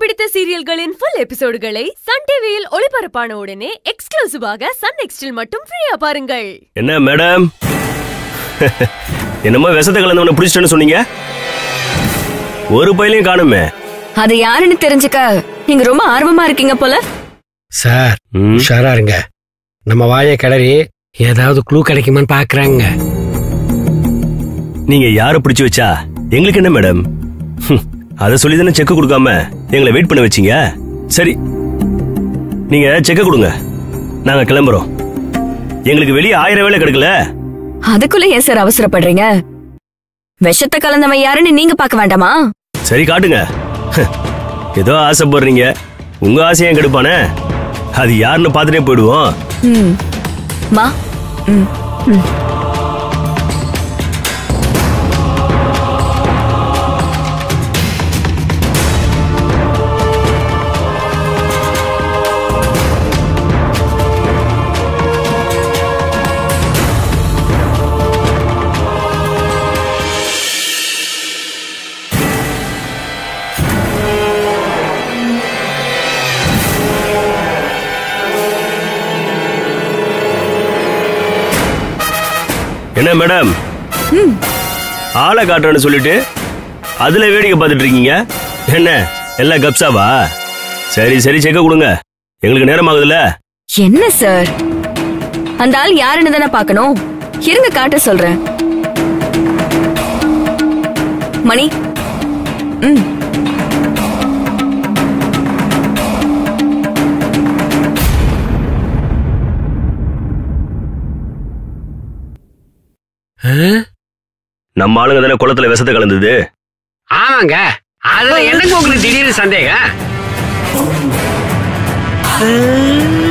பிடித்த சீரியல்களின் full எபிசோடுகளை Sun டிவியில் ஒளிபரப்பான உடனே எக்ஸ்க்ளூசிவாக சன் நெக்ஸ்டில் மட்டும் ஃப்ரீயா பாருங்கள் என்ன மேடம் என்னமோ விஷத்தை கலந்தவனை பிடிச்சிட்டேன்னு சொன்னீங்க ஒரு பையிலையும் காணுமே அது யாருன்னு தெரிஞ்சுக்க நீங்க ரொம்ப ஆர்வமா இருக்கீங்க போல சார் ம், உஷாரா இருங்க நம்ம வாயை கிளறி ஏதாவது க்ளூ கிடைக்குமான்னு பாக்குறாங்க நீங்க யார பிடிச்சு வச்சா எங்களுக்கு என்ன மேடம் ஹம், அத சொல்லி தானே செக் கொடுக்காம எங்களை வெயிட் பண்ண வச்சீங்க சரி நீங்க செக்க கொடுங்க நாங்க கிளம்புறோம் எங்களுக்கு வெளியே ஆயிரம் வேலை கிடைக்கல அதுக்குள்ள ஏன் சார் அவசரப்படுறீங்க விஷத்தை கலந்தவன் யாருன்னு நீங்க பார்க்க வேண்டாமா சரி காட்டுங்க ஹ், ஏதோ ஆசைப்படுறீங்க உங்க ஆசையும் கெடுப்பானே அது யாருன்னு பார்த்துட்டே போயிடுவோம் ம் மா ம் ம் என்ன மேடம் ஆளை காட்டுறேன்னு சொல்லிட்டு அதுல வேடிக்கை பார்த்துட்டு இருக்கீங்க என்ன எல்லாம் கப்சாவா சரி சரி செக்க கொடுங்க எங்களுக்கு நேரம் ஆகுதுல்ல என்ன சார் அந்த ஆள் யாருன்னு தானே பார்க்கணும் இருங்க காட்ட சொல்றேன் மணி ம் நம்ம ஆளுங்க தானே குளத்துல விஷத்தை கலந்தது ஆமாங்க அதுல எனக்கு உங்களுக்கு திடீர்னு சந்தேகம்